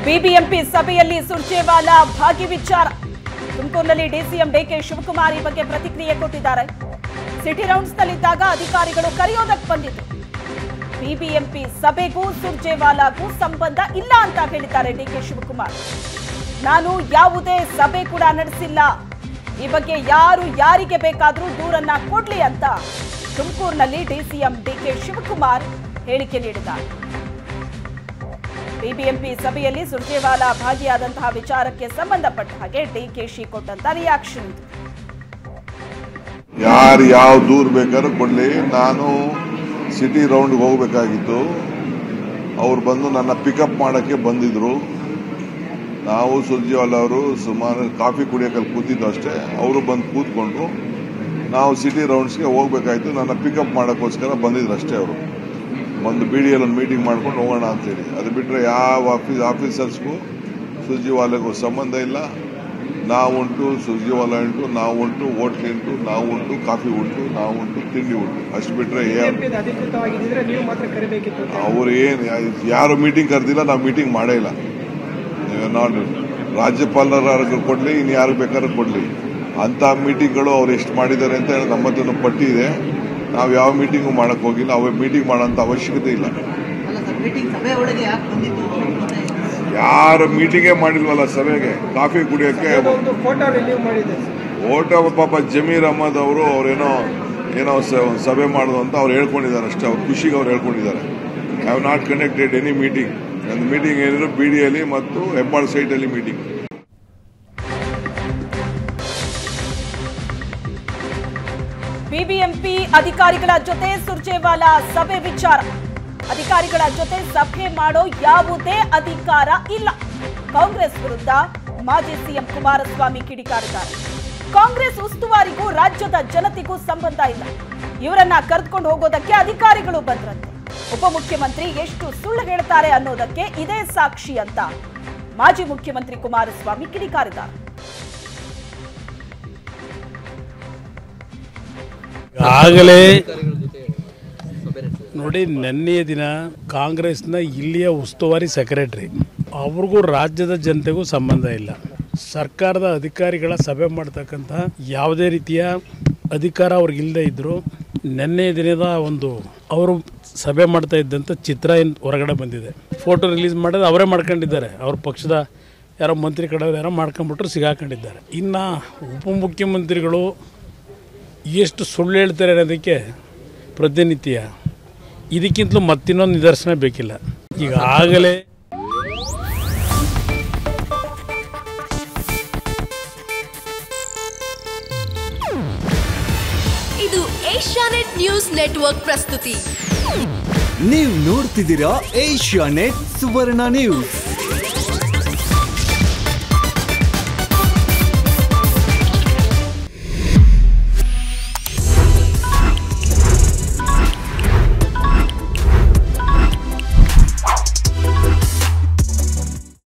BBMP ಸಭೆಯಲ್ಲಿ ಸುರ್ಜೇವಾಲಾ ಭಾಗಿ ವಿಚಾರ ತುಮಕೂರಿನಲ್ಲಿ ಡಿಸಿಎಂ ಡಿಕೆ ಶಿವಕುಮಾರ್ ಈ ಬಗ್ಗೆ ಪ್ರತಿಕ್ರಿಯೆ ಕೊಟ್ಟಿದ್ದಾರೆ ಸಿಟಿ ರೌಂಡ್ಸ್ನಲ್ಲಿದ್ದಾಗ ಅಧಿಕಾರಿಗಳು ಕರೆಯೋದಕ್ಕೆ ಬಂದಿದ್ರು ಬಿಬಿಎಂಪಿ ಸಭೆಗೂ ಸುರ್ಜೇವಾಲಾಗೂ ಸಂಬಂಧ ಇಲ್ಲ ಅಂತ ಹೇಳಿದ್ದಾರೆ ಡಿಕೆ ಶಿವಕುಮಾರ್ ನಾನು ಯಾವುದೇ ಸಭೆ ಕೂಡ ನಡೆಸಿಲ್ಲ ಈ ಬಗ್ಗೆ ಯಾರು ಯಾರಿಗೆ ಬೇಕಾದರೂ ದೂರನ್ನ ಕೊಡ್ಲಿ ಅಂತ ತುಮಕೂರಿನಲ್ಲಿ ಡಿಸಿಎಂ ಡಿಕೆ ಶಿವಕುಮಾರ್ ಹೇಳಿಕೆ ನೀಡಿದ್ದಾರೆ ಬಿಬಿಎಂಪಿ ಸಭೆಯಲ್ಲಿ ಸುರ್ಜೇವಾಲಾ ಭಾಗಿಯಾದಂತಹ ವಿಚಾರಕ್ಕೆ ಸಂಬಂಧಪಟ್ಟ ಹಾಗೆ ಡಿಕೆಶಿ ಕೊಟ್ಟಂತ ರಿಯಾಕ್ಷನ್ ಇದು ಯಾರು ಯಾವ ದೂರ ಬೇಕಾದ್ರೂ ಕೊಡಲಿ ನಾನು ಸಿಟಿ ರೌಂಡ್ಗೆ ಹೋಗಬೇಕಾಗಿತ್ತು ಅವ್ರು ಬಂದು ನನ್ನ ಪಿಕಪ್ ಮಾಡೋಕ್ಕೆ ಬಂದಿದ್ರು ನಾವು ಸುರ್ಜಿವಾಲ ಅವರು ಸುಮಾರು ಕಾಫಿ ಕುಡಿಯೋಕಲ್ಲಿ ಕೂತಿದ್ದು ಅಷ್ಟೇ ಅವರು ಬಂದು ಕೂತ್ಕೊಂಡ್ರು ನಾವು ಸಿಟಿ ರೌಂಡ್ಸ್ಗೆ ಹೋಗ್ಬೇಕಾಯ್ತು ನನ್ನ ಪಿಕಪ್ ಮಾಡೋಕ್ಕೋಸ್ಕರ ಬಂದಿದ್ರು ಅಷ್ಟೇ ಅವರು ಒಂದು ಬಿ ಡಿ ಎಲ್ ಒಂದು ಮೀಟಿಂಗ್ ಮಾಡ್ಕೊಂಡು ಹೋಗೋಣ ಅಂತೇಳಿ ಅದು ಬಿಟ್ಟರೆ ಯಾವ ಆಫೀಸ್ ಆಫೀಸರ್ಸ್ಗೂ ಸುರ್ಜಿವಾಲೆಗೂ ಸಂಬಂಧ ಇಲ್ಲ ನಾವು ಉಂಟು ಸುರ್ಜಿವಾಲ ಉಂಟು ನಾವು ಉಂಟು ಹೋಟ್ಲ್ ಉಂಟು ನಾವು ಉಂಟು ಕಾಫಿ ಉಂಟು ನಾವು ಉಂಟು ತಿಂಡಿ ಉಂಟು ಅಷ್ಟು ಬಿಟ್ಟರೆ ಏನು ಬಿಜೆಪಿ ಅಧಿಕೃತವಾಗಿದ್ದಿದ್ರೆ ನೀವು ಮಾತ್ರ ಕರಿಬೇಕಿತ್ತು ಅಂತ ಅವ್ರು ಏನು ಯಾರು ಮೀಟಿಂಗ್ ಕರೆದಿಲ್ಲ ನಾವು ಮೀಟಿಂಗ್ ಮಾಡೇ ಇಲ್ಲ ನಾನು ರಾಜ್ಯಪಾಲರ ಕೊಡಲಿ ಇನ್ನು ಯಾರು ಬೇಕಾದ್ರೂ ಕೊಡಲಿ ಅಂಥ ಮೀಟಿಂಗ್ಗಳು ಅವ್ರು ಎಷ್ಟು ಮಾಡಿದ್ದಾರೆ ಅಂತ ಹೇಳಿ ನಮ್ಮ ಹತ್ರ ಒಂದು ಪಟ್ಟಿ ಇದೆ ನಾವು ಯಾವ ಮೀಟಿಂಗು ಮಾಡಕ್ಕೆ ಹೋಗಿಲ್ಲ ಅವ ಮೀಟಿಂಗ್ ಮಾಡೋಂಥ ಅವಶ್ಯಕತೆ ಇಲ್ಲ ಅಲ್ಲ ಸರ್ ಮೀಟಿಂಗ್ ಸಭೆ ಒಳಗೆ ಯಾಕೆ ಬಂದಿತ್ತು ಮತ್ತೆ ಯಾರು ಮೀಟಿಂಗೇ ಮಾಡಿಲ್ವಲ್ಲ ಸಭೆಗೆ ಕಾಫಿ ಕುಡಿಯೋಕ್ಕೆ ಒಂದು ಫೋಟೋ ರಿಲೀವ್ ಮಾಡಿದೆ ಸರ್ ಓಟೋ ಪಾಪ ಜಮೀರ್ ಅಹಮದ್ ಅವರು ಅವ್ರೇನೋ ಏನೋ ಸ- ಒಂದ್ ಸಭೆ ಮಾಡೋದು ಅಂತ ಅವ್ರು ಹೇಳ್ಕೊಂಡಿದ್ದಾರೆ ಅಷ್ಟೇ ಅವ್ರ ಖುಷಿಗೆ ಅವ್ರು ಹೇಳ್ಕೊಂಡಿದ್ದಾರೆ I have not connected any meeting ನನ್ನ ಮೀಟಿಂಗ್ ಏನಿದ್ರು ಬಿ ಡಿ ಅಲ್ಲಿ ಮತ್ತು ಹೆಬ್ಬಾಳ್ ಸೈಟಲ್ಲಿ ಮೀಟಿಂಗ್ ಬಿಬಿಎಂಪಿ ಅಧಿಕಾರಿಗಳ ಜೊತೆ ಸುರ್ಜೇವಾಲಾ ಸಭೆ ವಿಚಾರ ಅಧಿಕಾರಿಗಳ ಜೊತೆ ಸಭೆ ಮಾಡೋ ಯಾವುದೇ ಅಧಿಕಾರ ಇಲ್ಲ ಕಾಂಗ್ರೆಸ್ ವಿರುದ್ಧ ಮಾಜಿ ಸಿಎಂ ಕುಮಾರಸ್ವಾಮಿ ಕಿಡಿಕಾರಿದ್ದಾರೆ ಕಾಂಗ್ರೆಸ್ ಉಸ್ತುವಾರಿಗೂ ರಾಜ್ಯದ ಜನತೆಗೂ ಸಂಬಂಧ ಇಲ್ಲ ಇವರನ್ನ ಕರೆದುಕೊಂಡು ಹೋಗೋದಕ್ಕೆ ಅಧಿಕಾರಿಗಳು ಬಂದ್ರಂತೆ ಉಪಮುಖ್ಯಮಂತ್ರಿ ಎಷ್ಟು ಸುಳ್ಳು ಹೇಳ್ತಾರೆ ಅನ್ನೋದಕ್ಕೆ ಇದೇ ಸಾಕ್ಷಿ ಅಂತ ಮಾಜಿ ಮುಖ್ಯಮಂತ್ರಿ ಕುಮಾರಸ್ವಾಮಿ ಕಿಡಿಕಾರಿದ್ದಾರೆ ಆಗಲೇ ನೋಡಿ ನಿನ್ನೆಯ ದಿನ ಕಾಂಗ್ರೆಸ್ನ ಇಲ್ಲಿಯ ಉಸ್ತುವಾರಿ ಸೆಕ್ರೆಟರಿ ಅವ್ರಿಗೂ ರಾಜ್ಯದ ಜನತೆಗೂ ಸಂಬಂಧ ಇಲ್ಲ ಸರ್ಕಾರದ ಅಧಿಕಾರಿಗಳ ಸಭೆ ಮಾಡ್ತಕ್ಕಂಥ ಯಾವುದೇ ರೀತಿಯ ಅಧಿಕಾರ ಅವ್ರಿಗೆ ಇಲ್ಲದೆ ಇದ್ದರು ನಿನ್ನೆ ದಿನದ ಒಂದು ಅವರು ಸಭೆ ಮಾಡ್ತಾ ಇದ್ದಂಥ ಚಿತ್ರ ಏನು ಹೊರಗಡೆ ಬಂದಿದೆ ಫೋಟೋ ರಿಲೀಸ್ ಮಾಡೋದು ಅವರೇ ಮಾಡ್ಕೊಂಡಿದ್ದಾರೆ ಅವ್ರ ಪಕ್ಷದ ಯಾರೋ ಮಂತ್ರಿ ಕಡೆ ಯಾರೋ ಮಾಡ್ಕೊಂಡ್ಬಿಟ್ರು ಸಿಗಾಕೊಂಡಿದ್ದಾರೆ ಇನ್ನು ಉಪಮುಖ್ಯಮಂತ್ರಿಗಳು ಎಷ್ಟು ಸುಳ್ಳು ಹೇಳ್ತಾರೆ ಅನ್ನೋದಕ್ಕೆ ಪ್ರತಿನಿತ್ಯ ಇದಕ್ಕಿಂತಲೂ ಮತ್ತಿನ್ನೊಂದು ನಿದರ್ಶನ ಬೇಕಿಲ್ಲ ಈಗ ಆಗಲೇ ಇದು ಏಷ್ಯಾನೆಟ್ ನ್ಯೂಸ್ ನೆಟ್ವರ್ಕ್ ಪ್ರಸ್ತುತಿ ನೀವು ನೋಡ್ತಿದ್ದೀರಾ ಏಷ್ಯಾ ನೆಟ್ ಸುವರ್ಣ ನ್ಯೂಸ್